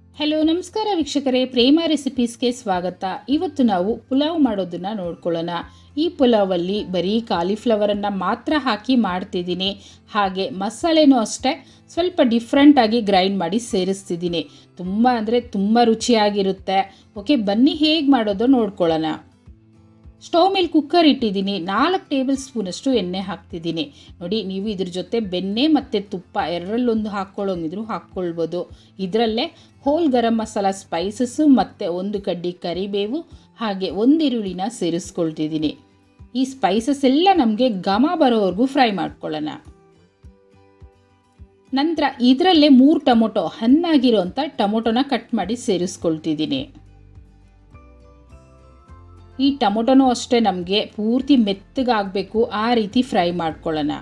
hello ನಮಸ್ಕಾರ ವೀಕ್ಷಕರೇ ಪ್ರೇಮ ರೆಸಿಪೀಸ್ಗೆ ಸ್ವಾಗತ ಇವತ್ತು ನಾವು ಪುಲಾವ್ ಮಾಡೋದನ್ನು ನೋಡ್ಕೊಳ್ಳೋಣ ಈ ಪುಲಾವಲ್ಲಿ ಬರೀ ಕಾಲಿಫ್ಲವರನ್ನು ಮಾತ್ರ ಹಾಕಿ ಮಾಡ್ತಿದ್ದೀನಿ ಹಾಗೆ ಮಸಾಲೆನೂ ಅಷ್ಟೇ ಸ್ವಲ್ಪ ಡಿಫ್ರೆಂಟಾಗಿ ಗ್ರೈಂಡ್ ಮಾಡಿ ಸೇರಿಸ್ತಿದ್ದೀನಿ ತುಂಬ ಅಂದರೆ ತುಂಬ ರುಚಿಯಾಗಿರುತ್ತೆ ಓಕೆ ಬನ್ನಿ ಹೇಗೆ ಮಾಡೋದು ನೋಡ್ಕೊಳ್ಳೋಣ ಸ್ಟವ್ ಮೇಲೆ ಕುಕ್ಕರ್ ಇಟ್ಟಿದ್ದೀನಿ ನಾಲ್ಕು ಟೇಬಲ್ ಸ್ಪೂನಷ್ಟು ಎಣ್ಣೆ ಹಾಕ್ತಿದ್ದೀನಿ ನೋಡಿ ನೀವು ಇದ್ರ ಜೊತೆ ಬೆಣ್ಣೆ ಮತ್ತು ತುಪ್ಪ ಎರಡರಲ್ಲೊಂದು ಹಾಕ್ಕೊಳ್ಳೋಂಗಿದ್ರು ಹಾಕ್ಕೊಳ್ಬೋದು ಇದರಲ್ಲೇ ಹೋಲ್ ಗರಂ ಮಸಾಲ ಸ್ಪೈಸಸ್ಸು ಮತ್ತು ಒಂದು ಕಡ್ಡಿ ಕರಿಬೇವು ಹಾಗೆ ಒಂದು ಈರುಳ್ಳಿನ ಸೇರಿಸ್ಕೊಳ್ತಿದ್ದೀನಿ ಈ ಸ್ಪೈಸಸ್ ಎಲ್ಲ ನಮಗೆ ಘಮ ಬರೋವರೆಗೂ ಫ್ರೈ ಮಾಡ್ಕೊಳ್ಳೋಣ ನಂತರ ಇದರಲ್ಲೇ ಮೂರು ಟೊಮೊಟೊ ಹಣ್ಣಾಗಿರೋಂಥ ಟೊಮೊಟೊನ ಕಟ್ ಮಾಡಿ ಸೇರಿಸ್ಕೊಳ್ತಿದ್ದೀನಿ ಈ ಟೊಮೊಟೊನೂ ಅಷ್ಟೇ ನಮಗೆ ಪೂರ್ತಿ ಮೆತ್ತಗಾಗಬೇಕು ಆ ರೀತಿ ಫ್ರೈ ಮಾಡ್ಕೊಳ್ಳೋಣ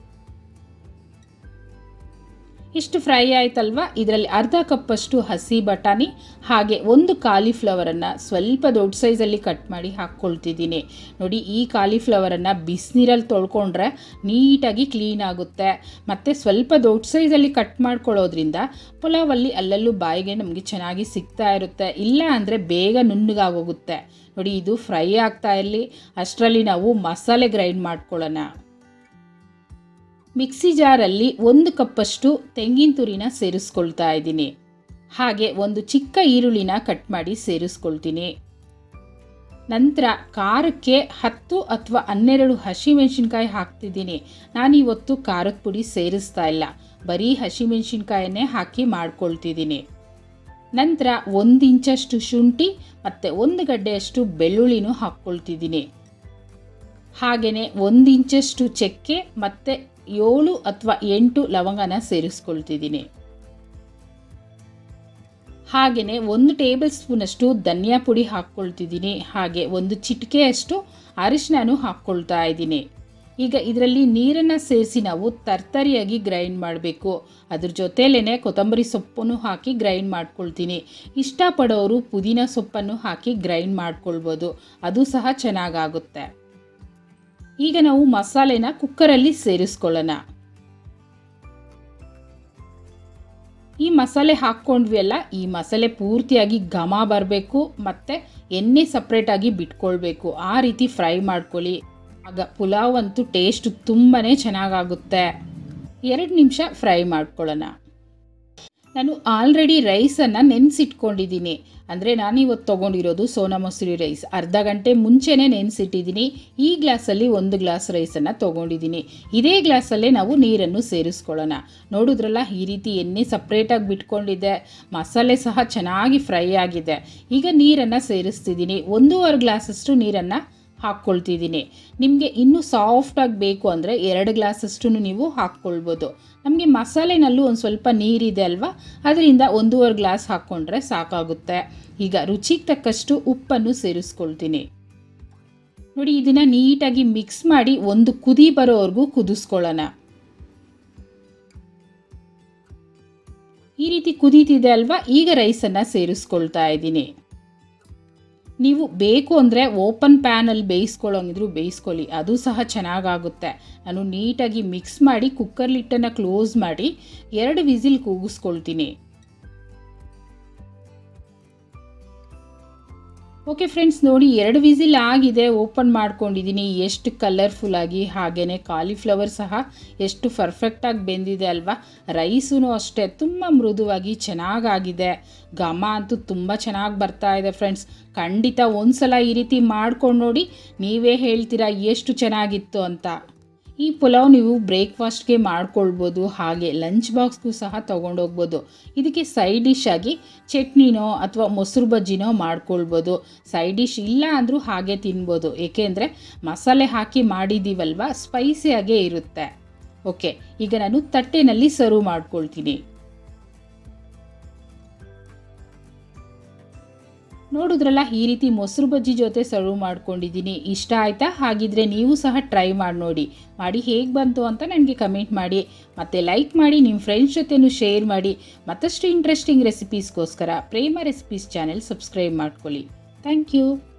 ಇಷ್ಟು ಫ್ರೈ ಆಯ್ತಲ್ವ ಇದರಲ್ಲಿ ಅರ್ಧ ಕಪ್ಪಷ್ಟು ಹಸಿ ಬಟಾಣಿ ಹಾಗೆ ಒಂದು ಕಾಲಿಫ್ಲವರನ್ನು ಸ್ವಲ್ಪ ದೊಡ್ಡ ಸೈಜಲ್ಲಿ ಕಟ್ ಮಾಡಿ ಹಾಕ್ಕೊಳ್ತಿದ್ದೀನಿ ನೋಡಿ ಈ ಕಾಲಿಫ್ಲವರನ್ನು ಬಿಸಿನೀರಲ್ಲಿ ತೊಳ್ಕೊಂಡ್ರೆ ನೀಟಾಗಿ ಕ್ಲೀನ್ ಆಗುತ್ತೆ ಮತ್ತು ಸ್ವಲ್ಪ ದೊಡ್ಡ ಸೈಜಲ್ಲಿ ಕಟ್ ಮಾಡ್ಕೊಳ್ಳೋದ್ರಿಂದ ಪುಲಾವಲ್ಲಿ ಅಲ್ಲಲ್ಲೂ ಬಾಯಿಗೆ ನಮಗೆ ಚೆನ್ನಾಗಿ ಸಿಗ್ತಾ ಇರುತ್ತೆ ಇಲ್ಲ ಅಂದರೆ ಬೇಗ ನುಣ್ಣಗಾಗೋಗುತ್ತೆ ನೋಡಿ ಇದು ಫ್ರೈ ಆಗ್ತಾ ಇರಲಿ ಅಷ್ಟರಲ್ಲಿ ನಾವು ಮಸಾಲೆ ಗ್ರೈಂಡ್ ಮಾಡ್ಕೊಳ್ಳೋಣ ಮಿಕ್ಸಿ ಜಾರಲ್ಲಿ ಒಂದು ಕಪ್ಪಷ್ಟು ತೆಂಗಿನ ತುರಿನ ಸೇರಿಸ್ಕೊಳ್ತಾ ಇದ್ದೀನಿ ಹಾಗೆ ಒಂದು ಚಿಕ್ಕ ಈರುಳ್ಳಿನ ಕಟ್ ಮಾಡಿ ಸೇರಿಸ್ಕೊಳ್ತೀನಿ ನಂತರ ಖಾರಕ್ಕೆ ಹತ್ತು ಅಥವಾ ಹನ್ನೆರಡು ಹಸಿಮೆಣಸಿನ್ಕಾಯಿ ಹಾಕ್ತಿದ್ದೀನಿ ನಾನಿವತ್ತು ಖಾರದ ಪುಡಿ ಸೇರಿಸ್ತಾ ಇಲ್ಲ ಬರೀ ಹಸಿಮೆಣಸಿನ್ಕಾಯನ್ನೇ ಹಾಕಿ ಮಾಡ್ಕೊಳ್ತಿದ್ದೀನಿ ನಂತರ ಒಂದು ಇಂಚಷ್ಟು ಶುಂಠಿ ಮತ್ತು ಒಂದು ಗಡ್ಡೆಯಷ್ಟು ಬೆಳ್ಳುಳ್ಳಿನೂ ಹಾಕ್ಕೊಳ್ತಿದ್ದೀನಿ ಹಾಗೆಯೇ ಒಂದು ಇಂಚಷ್ಟು ಚಕ್ಕೆ ಮತ್ತು ಏಳು ಅಥವಾ ಎಂಟು ಲವಂಗನ ಸೇರಿಸ್ಕೊಳ್ತಿದ್ದೀನಿ ಹಾಗೆಯೇ ಒಂದು ಟೇಬಲ್ ಸ್ಪೂನಷ್ಟು ಧನಿಯಾ ಪುಡಿ ಹಾಕ್ಕೊಳ್ತಿದ್ದೀನಿ ಹಾಗೆ ಒಂದು ಚಿಟಿಕೆಯಷ್ಟು ಅರಿಶಿನೂ ಹಾಕ್ಕೊಳ್ತಾ ಇದ್ದೀನಿ ಈಗ ಇದರಲ್ಲಿ ನೀರನ್ನು ಸೇರಿಸಿ ನಾವು ತರ್ತರಿಯಾಗಿ ಗ್ರೈಂಡ್ ಮಾಡಬೇಕು ಅದ್ರ ಜೊತೆಲೇ ಕೊತ್ತಂಬರಿ ಸೊಪ್ಪನ್ನು ಹಾಕಿ ಗ್ರೈಂಡ್ ಮಾಡ್ಕೊಳ್ತೀನಿ ಇಷ್ಟಪಡೋರು ಪುದೀನ ಸೊಪ್ಪನ್ನು ಹಾಕಿ ಗ್ರೈಂಡ್ ಮಾಡ್ಕೊಳ್ಬೋದು ಅದು ಸಹ ಚೆನ್ನಾಗಾಗುತ್ತೆ ಈಗ ನಾವು ಮಸಾಲೆನ ಕುಕ್ಕರಲ್ಲಿ ಸೇರಿಸ್ಕೊಳ್ಳೋಣ ಈ ಮಸಾಲೆ ಹಾಕ್ಕೊಂಡ್ವಿ ಅಲ್ಲ ಈ ಮಸಾಲೆ ಪೂರ್ತಿಯಾಗಿ ಘಮ ಬರಬೇಕು ಮತ್ತು ಎಣ್ಣೆ ಸಪ್ರೇಟಾಗಿ ಬಿಟ್ಕೊಳ್ಬೇಕು ಆ ರೀತಿ ಫ್ರೈ ಮಾಡ್ಕೊಳ್ಳಿ ಆಗ ಪುಲಾವ್ ಅಂತೂ ಟೇಸ್ಟ್ ತುಂಬಾ ಚೆನ್ನಾಗಾಗುತ್ತೆ ಎರಡು ನಿಮಿಷ ಫ್ರೈ ಮಾಡ್ಕೊಳ್ಳೋಣ ನಾನು ಆಲ್ರೆಡಿ ರೈಸನ್ನು ನೆನೆಸಿಟ್ಕೊಂಡಿದ್ದೀನಿ ಅಂದರೆ ನಾನು ಇವತ್ತು ತೊಗೊಂಡಿರೋದು ಸೋನಾ ಮಸೂರಿ ರೈಸ್ ಅರ್ಧ ಗಂಟೆ ಮುಂಚೆನೇ ನೆನೆಸಿಟ್ಟಿದ್ದೀನಿ ಈ ಗ್ಲಾಸಲ್ಲಿ ಒಂದು ಗ್ಲಾಸ್ ರೈಸನ್ನು ತೊಗೊಂಡಿದ್ದೀನಿ ಇದೇ ಗ್ಲಾಸಲ್ಲೇ ನಾವು ನೀರನ್ನು ಸೇರಿಸ್ಕೊಳ್ಳೋಣ ನೋಡಿದ್ರಲ್ಲ ಈ ರೀತಿ ಎಣ್ಣೆ ಸಪ್ರೇಟಾಗಿ ಬಿಟ್ಕೊಂಡಿದ್ದೆ ಮಸಾಲೆ ಸಹ ಚೆನ್ನಾಗಿ ಫ್ರೈ ಆಗಿದೆ ಈಗ ನೀರನ್ನು ಸೇರಿಸ್ತಿದ್ದೀನಿ ಒಂದೂವರೆ ಗ್ಲಾಸಷ್ಟು ನೀರನ್ನು ಹಾಕ್ಕೊಳ್ತಿದ್ದೀನಿ ನಿಮಗೆ ಇನ್ನೂ ಸಾಫ್ಟಾಗಿ ಬೇಕು ಅಂದರೆ ಎರಡು ಗ್ಲಾಸಷ್ಟು ನೀವು ಹಾಕ್ಕೊಳ್ಬೋದು ನಮಗೆ ಮಸಾಲೆನಲ್ಲೂ ಒಂದು ಸ್ವಲ್ಪ ನೀರಿದೆ ಅಲ್ವಾ ಅದರಿಂದ ಒಂದೂವರೆ ಗ್ಲಾಸ್ ಹಾಕ್ಕೊಂಡ್ರೆ ಸಾಕಾಗುತ್ತೆ ಈಗ ರುಚಿಗೆ ತಕ್ಕಷ್ಟು ಉಪ್ಪನ್ನು ಸೇರಿಸ್ಕೊಳ್ತೀನಿ ನೋಡಿ ಇದನ್ನು ನೀಟಾಗಿ ಮಿಕ್ಸ್ ಮಾಡಿ ಒಂದು ಕುದಿ ಬರೋವರೆಗೂ ಕುದಿಸ್ಕೊಳ್ಳೋಣ ಈ ರೀತಿ ಕುದೀತಿದೆ ಅಲ್ವಾ ಈಗ ರೈಸನ್ನು ಸೇರಿಸ್ಕೊಳ್ತಾ ಇದ್ದೀನಿ ನೀವು ಬೇಕು ಅಂದರೆ ಓಪನ್ ಪ್ಯಾನಲ್ಲಿ ಬೇಯಿಸ್ಕೊಳ್ಳೋಂಗಿದ್ರು ಬೇಯಿಸ್ಕೊಳ್ಳಿ ಅದು ಸಹ ಚೆನ್ನಾಗಾಗುತ್ತೆ ನಾನು ನೀಟಾಗಿ ಮಿಕ್ಸ್ ಮಾಡಿ ಕುಕ್ಕರ್ ಲಿಟ್ಟನ್ನು ಕ್ಲೋಸ್ ಮಾಡಿ ಎರಡು ವಿಸಿಲ್ ಕೂಗಿಸ್ಕೊಳ್ತೀನಿ ಓಕೆ ಫ್ರೆಂಡ್ಸ್ ನೋಡಿ ಎರಡು ವಿಸಿಲ್ ಆಗಿದೆ ಓಪನ್ ಮಾಡ್ಕೊಂಡಿದ್ದೀನಿ ಎಷ್ಟು ಕಲರ್ಫುಲ್ಲಾಗಿ ಹಾಗೆಯೇ ಕಾಲಿಫ್ಲವರ್ ಸಹ ಎಷ್ಟು ಪರ್ಫೆಕ್ಟಾಗಿ ಬೆಂದಿದೆ ಅಲ್ವಾ ರೈಸೂ ಅಷ್ಟೇ ತುಂಬ ಮೃದುವಾಗಿ ಚೆನ್ನಾಗಾಗಿದೆ ಘಮ ಅಂತೂ ತುಂಬ ಚೆನ್ನಾಗಿ ಬರ್ತಾ ಇದೆ ಫ್ರೆಂಡ್ಸ್ ಖಂಡಿತ ಒಂದು ಸಲ ಈ ರೀತಿ ಮಾಡ್ಕೊಂಡು ನೋಡಿ ನೀವೇ ಹೇಳ್ತೀರಾ ಎಷ್ಟು ಚೆನ್ನಾಗಿತ್ತು ಅಂತ ಈ ಪುಲಾವ್ ನೀವು ಬ್ರೇಕ್ಫಾಸ್ಟ್ಗೆ ಮಾಡ್ಕೊಳ್ಬೋದು ಹಾಗೆ ಲಂಚ್ ಬಾಕ್ಸ್ಗೂ ಸಹ ತೊಗೊಂಡೋಗ್ಬೋದು ಇದಕ್ಕೆ ಸೈಡ್ ಡಿಶ್ ಆಗಿ ಚಟ್ನಿನೋ ಅಥವಾ ಮೊಸರು ಬಜ್ಜಿನೋ ಮಾಡ್ಕೊಳ್ಬೋದು ಸೈಡ್ ಡಿಶ್ ಇಲ್ಲ ಅಂದರೂ ಹಾಗೆ ತಿನ್ಬೋದು ಏಕೆಂದರೆ ಮಸಾಲೆ ಹಾಕಿ ಮಾಡಿದ್ದೀವಲ್ವ ಸ್ಪೈಸಿಯಾಗೇ ಇರುತ್ತೆ ಓಕೆ ಈಗ ನಾನು ತಟ್ಟೆನಲ್ಲಿ ಸರ್ವ್ ಮಾಡ್ಕೊಳ್ತೀನಿ ನೋಡಿದ್ರಲ್ಲ ಈ ರೀತಿ ಮೊಸರು ಬಜ್ಜಿ ಜೊತೆ ಸರ್ವ್ ಮಾಡ್ಕೊಂಡಿದ್ದೀನಿ ಇಷ್ಟ ಆಯಿತಾ ಹಾಗಿದ್ರೆ ನೀವು ಸಹ ಟ್ರೈ ಮಾಡಿ ನೋಡಿ ಮಾಡಿ ಹೇಗೆ ಬಂತು ಅಂತ ನನಗೆ ಕಮೆಂಟ್ ಮಾಡಿ ಮತ್ತು ಲೈಕ್ ಮಾಡಿ ನಿಮ್ಮ ಫ್ರೆಂಡ್ಸ್ ಜೊತೆನೂ ಶೇರ್ ಮಾಡಿ ಮತ್ತಷ್ಟು ಇಂಟ್ರೆಸ್ಟಿಂಗ್ ರೆಸಿಪೀಸ್ಗೋಸ್ಕರ ಪ್ರೇಮ ರೆಸಿಪೀಸ್ ಚಾನೆಲ್ ಸಬ್ಸ್ಕ್ರೈಬ್ ಮಾಡ್ಕೊಳ್ಳಿ ಥ್ಯಾಂಕ್ ಯು